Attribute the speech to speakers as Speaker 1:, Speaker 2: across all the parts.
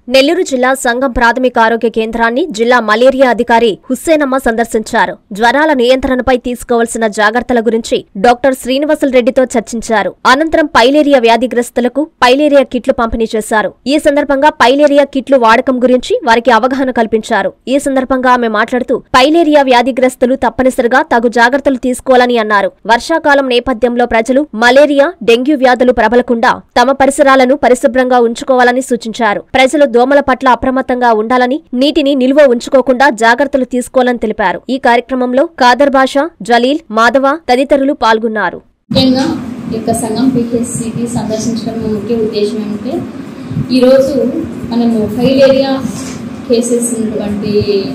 Speaker 1: నెల్లూరు జిల్లా సంఘం ప్రాథమిక ఆరోగ్య కేంద్రాన్ని జిల్లా మలేరియా అధికారి హుస్సేనమ్మ సందర్శించారు జ్వరాల నియంత్రణపై తీసుకోవాల్సిన జాగ్రత్తల గురించి డాక్టర్ శ్రీనివాసులు రెడ్డితో చర్చించారు అనంతరం పైలేరియా వ్యాధిగ్రస్తులకు పైలేరియా కిట్లు పంపిణీ చేశారు ఈ సందర్భంగా పైలేరియా కిట్లు వాడకం గురించి వారికి అవగాహన కల్పించారు ఈ సందర్భంగా ఆమె మాట్లాడుతూ పైలేరియా వ్యాధిగ్రస్తులు తప్పనిసరిగా తగు జాగ్రత్తలు తీసుకోవాలని అన్నారు వర్షాకాలం నేపథ్యంలో ప్రజలు మలేరియా డెంగ్యూ వ్యాధులు ప్రబలకుండా తమ పరిసరాలను పరిశుభ్రంగా ఉంచుకోవాలని సూచించారు ప్రజలు దోమల పట్ల అప్రమత్తంగా ఉండాలని నీటిని నిల్వ ఉంచుకోకుండా జాగ్రత్తలు తీసుకోవాలని తెలిపారు ఈ కార్యక్రమంలో కాదర్ బాషా జలీల్ మాధవ తదితరులు పాల్గొన్నారు
Speaker 2: ముఖ్యంగా ఈ యొక్క సంఘం పిహెచ్సికి సందర్శించడం ముఖ్య ఉద్దేశం ఏమంటే ఈరోజు మనము ఫైలేరియా కేసెస్ ఉన్నటువంటి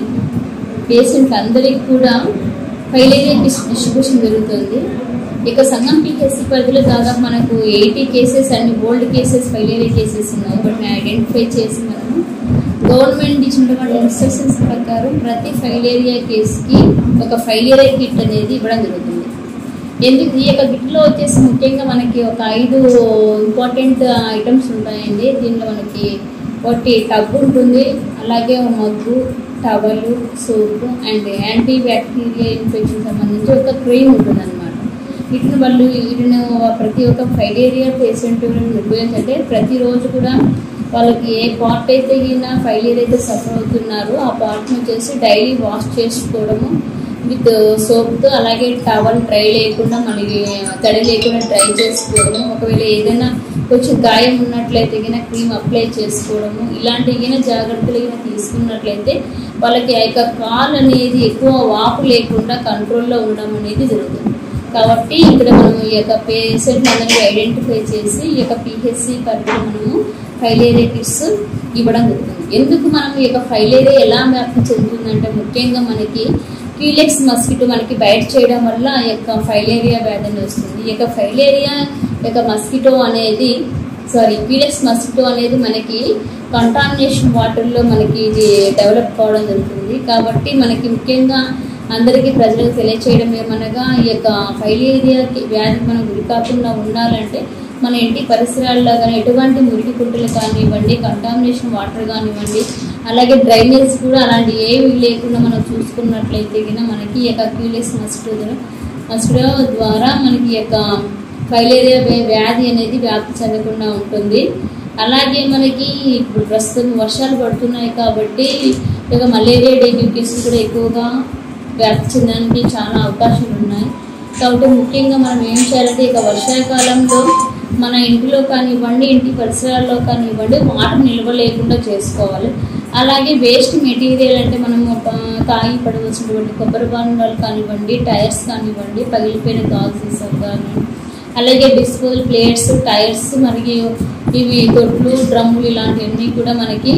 Speaker 2: పేషెంట్ అందరికి కూడా ఫైలేరియా డిస్ట్రిబ్యూషన్ జరుగుతుంది ఇక సంఘం పిహెచ్సి పరిధిలో దాదాపు మనకు eighty cases and old cases filaria cases ఉన్నాయి వాటిని ఐడెంటిఫై చేసి మనము గవర్నమెంట్ ఇచ్చినటువంటి ఇన్స్ట్రక్షన్స్ ప్రకారం ప్రతి ఫైలేరియా కేసుకి ఒక ఫైలేరియా కిట్ అనేది ఇవ్వడం జరుగుతుంది ఎందుకు ఈ యొక్క కిట్లో వచ్చేసి ముఖ్యంగా మనకి ఒక ఐదు ఇంపార్టెంట్ ఐటమ్స్ ఉంటాయండి దీనిలో మనకి ఒకటి టబ్ ఉంటుంది అలాగే mug towel soap and anti bacteria infection సంబంధించి ఒక క్రీమ్ ఉంటుంది అనమాట వీటిని వాళ్ళు వీటిని ప్రతి ఒక్క ఫైలేరియా పేషెంట్ ఉపయోగించంటే ప్రతిరోజు కూడా వాళ్ళకి ఏ పార్ట్ అయితే గిన ఫైలేరియా అయితే సఫర్ అవుతున్నారో ఆ పార్ట్ని వచ్చేసి డైలీ వాష్ చేసుకోవడము విత్ సోప్తో అలాగే టవల్ డ్రై లేకుండా మనకి తడి లేకుండా డ్రై చేసుకోవడము ఒకవేళ ఏదైనా కొంచెం గాయం ఉన్నట్లయితే గిన క్రీమ్ అప్లై చేసుకోవడము ఇలాంటి గిన జాగ్రత్తలు గిన తీసుకున్నట్లయితే వాళ్ళకి ఆ యొక్క కాల్ అనేది ఎక్కువ వాపు లేకుండా కంట్రోల్లో ఉండడం అనేది జరుగుతుంది కాబట్టి ఇక్కడ మనం ఈ యొక్క పేషెంట్ అందరినీ ఐడెంటిఫై చేసి ఈ యొక్క పిహెచ్సి పరిధిలో మనము ఫైలేరియా కిట్స్ ఇవ్వడం జరుగుతుంది ఎందుకు మనం ఈ యొక్క ఫైలేరియా ఎలా వ్యాప్తి చెందుతుందంటే ముఖ్యంగా మనకి క్యూలెక్స్ మస్కిటో మనకి బయట చేయడం వల్ల ఈ యొక్క ఫైలేరియా వ్యాధి అనేది వస్తుంది ఈ యొక్క ఫైలేరియా యొక్క మస్కిటో అనేది సారీ క్యూలెక్స్ మస్కిటో అనేది మనకి కంటామినేషన్ వాటర్లో మనకి ఇది డెవలప్ కావడం జరుగుతుంది కాబట్టి మనకి ముఖ్యంగా అందరికీ ప్రజలకు తెలియచేయడం ఏమనగా ఈ యొక్క ఫైలేరియా వ్యాధికి మనం గురి కాకుండా ఉండాలంటే మన ఇంటి పరిసరాల్లో కానీ ఎటువంటి మురికి కుంటలు కానివ్వండి కంటామినేషన్ వాటర్ కానివ్వండి అలాగే డ్రైనేజ్ కూడా అలాంటి ఏవి లేకుండా మనం చూసుకున్నట్లయితే కనుక మనకి ఈ యొక్క క్యూలెస్ మస్కిటో మస్కిటో ద్వారా మనకి ఈ యొక్క ఫైలేరియా వ్యాధి అనేది వ్యాప్తి చెందకుండా ఉంటుంది అలాగే మనకి ఇప్పుడు ప్రస్తుతం వర్షాలు పడుతున్నాయి కాబట్టి ఇక మలేరియా డెంగ్యూ కేసులు కూడా ఎక్కువగా వ్యాప్తి చెందడానికి చాలా అవకాశాలు ఉన్నాయి కాబట్టి ముఖ్యంగా మనం ఏం చేయాలంటే ఇక వర్షాకాలంలో మన ఇంటిలో కానివ్వండి ఇంటి పరిసరాల్లో కానివ్వండి వాటర్ నిల్వ లేకుండా చేసుకోవాలి అలాగే వేస్ట్ మెటీరియల్ అంటే మనము తాగి పడవలసినటువంటి కొబ్బరి బాండాలు కానివ్వండి టైర్స్ కానివ్వండి పగిలిపోయిన గాజు సీసాలు కానివ్వండి అలాగే డిస్పోజల్ ప్లేట్స్ టైర్స్ మరియు ఇవి తొట్లు డ్రమ్ములు ఇలాంటివన్నీ కూడా మనకి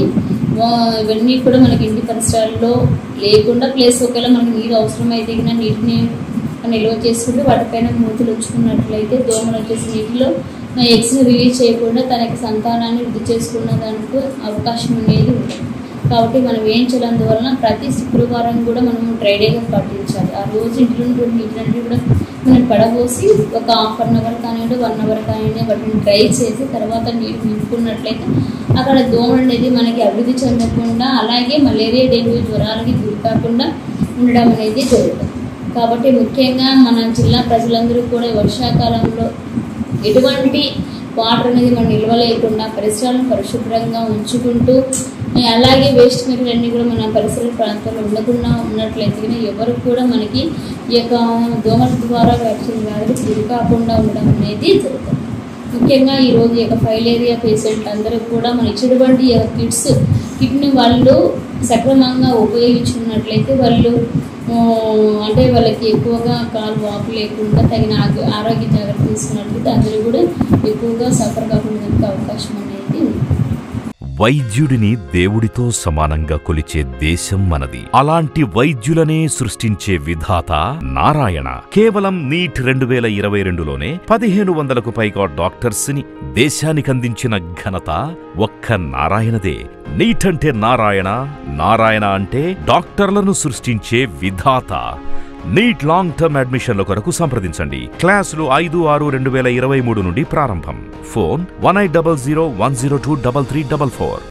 Speaker 2: ఇవన్నీ కూడా మనకి ఇంటి పరిసరాల్లో లేకుండా ప్లేస్ ఒకవేళ మనకి నీరు అవసరమైతే కన్నా నీటిని నిల్వ చేసుకుంటే వాటిపైన మూతులు ఉంచుకున్నట్లయితే దోమలు వచ్చేసి నీటిలో ఎగ్స్ని రిలీజ్ చేయకుండా తన యొక్క సంతానాన్ని వృద్ధి చేసుకున్న దానికి అవకాశం అనేది ఉంది కాబట్టి మనం ఏం చేయాలందువలన ప్రతి శుక్రవారం కూడా మనం డ్రై డేగా పాటించాలి ఆ రోజు ఇంట్లో నీటిని కూడా మనం పడబోసి ఒక హాఫ్ అన్ అవర్ కానివ్వండి వన్ అవర్ కానివ్వండి వాటిని డ్రై చేసి తర్వాత నీరు నింపుకున్నట్లయితే అక్కడ దోమలు అనేది మనకి అభివృద్ధి చెందకుండా అలాగే మలేరియా డెంగ్యూ జ్వరాలకి గురి కాకుండా ఉండడం అనేది జరుగుతుంది కాబట్టి ముఖ్యంగా మన జిల్లా ప్రజలందరూ కూడా వర్షాకాలంలో ఎటువంటి వాటర్ అనేది మనం నిల్వ లేకుండా పరిసరాలను పరిశుభ్రంగా ఉంచుకుంటూ అలాగే వేస్ట్ మెటీరియల్ అన్నీ కూడా మన పరిసర ప్రాంతాల్లో ఉండకుండా ఉన్నట్లయితే ఎవరు కూడా మనకి ఈ యొక్క దోమల ద్వారా వ్యాక్సిన్ వ్యాధులు గురి కాకుండా ఉండడం అనేది జరుగుతుంది ముఖ్యంగా ఈరోజు ఈ యొక్క ఫైలేరియా పేషెంట్ అందరూ కూడా మన ఇచ్చినటువంటి కిట్స్ కిట్ని వాళ్ళు సక్రమంగా ఉపయోగించుకున్నట్లయితే వాళ్ళు అంటే వాళ్ళకి ఎక్కువగా కాలు వాపు లేకుండా తగిన ఆరోగ్య జాగ్రత్త తీసుకున్నట్లయితే అందరూ కూడా ఎక్కువగా సఫర్ కాకుండా అవకాశం అనేది ఉంది
Speaker 3: వైద్యుడిని దేవుడితో సమానంగా కొలిచే దేశం మనది అలాంటి వైద్యులనే సృష్టించే విధాత నారాయణ కేవలం నీట్ రెండు వేల ఇరవై రెండులోనే పదిహేను వందలకు పైగా డాక్టర్స్ ని దేశానికందించిన ఘనత ఒక్క నారాయణదే నీట్ అంటే నారాయణ నారాయణ అంటే డాక్టర్లను సృష్టించే విధాత నీట్ లాంగ్ టర్మ్ అడ్మిషన్ల కొరకు సంప్రదించండి క్లాసులు ఐదు ఆరు రెండు వేల ఇరవై మూడు నుండి ప్రారంభం phone one eight double zero one zero two double three double four